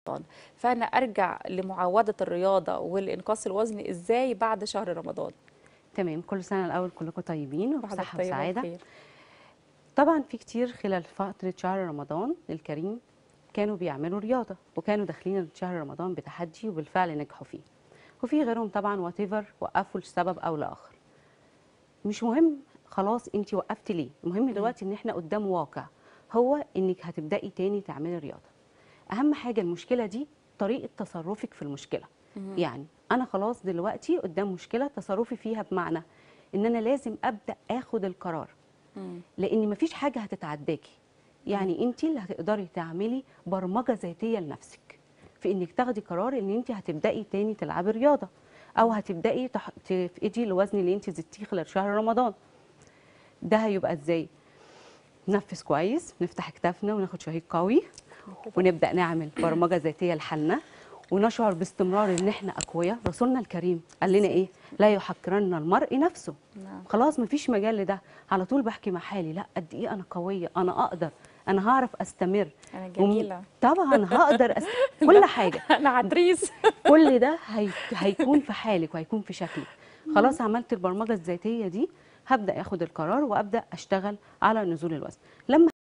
رمضان فانا ارجع لمعاوده الرياضه والانقاص الوزن ازاي بعد شهر رمضان تمام كل سنه الاول كلكم طيبين بعد وبصحه الطيبة وسعاده والخير. طبعا في كتير خلال فتره شهر رمضان الكريم كانوا بيعملوا رياضه وكانوا داخلين شهر رمضان بتحدي وبالفعل نجحوا فيه وفي غيرهم طبعا وات وقفوا لسبب او لاخر مش مهم خلاص انت وقفتي ليه المهم دلوقتي ان احنا قدام واقع هو انك هتبداي تاني تعملي رياضه اهم حاجه المشكله دي طريقه تصرفك في المشكله يعني انا خلاص دلوقتي قدام مشكله تصرفي فيها بمعنى ان انا لازم ابدا اخد القرار مم. لان مفيش حاجه هتتعداكي يعني انت اللي هتقدري تعملي برمجه ذاتيه لنفسك في انك تاخدي قرار ان انت هتبداي تاني تلعبي رياضه او هتبداي تح- تفقدي الوزن اللي انت زدتيه خلال شهر رمضان ده هيبقى ازاي نفس كويس نفتح كتافنا وناخد شهيق قوي ونبدا نعمل برمجه ذاتيه لحالنا ونشعر باستمرار ان احنا اقوياء رسولنا الكريم قال لنا ايه لا يحقرن المرء نفسه نعم. خلاص مفيش مجال لده على طول بحكي مع حالي لا قد ايه انا قويه انا اقدر انا هعرف استمر انا وم- جميله طبعا هقدر أست... كل حاجه انا عتريس كل ده هي... هيكون في حالك وهيكون في شكلك خلاص عملت البرمجه الذاتيه دي هبدا اخد القرار وابدا اشتغل على نزول الوزن لما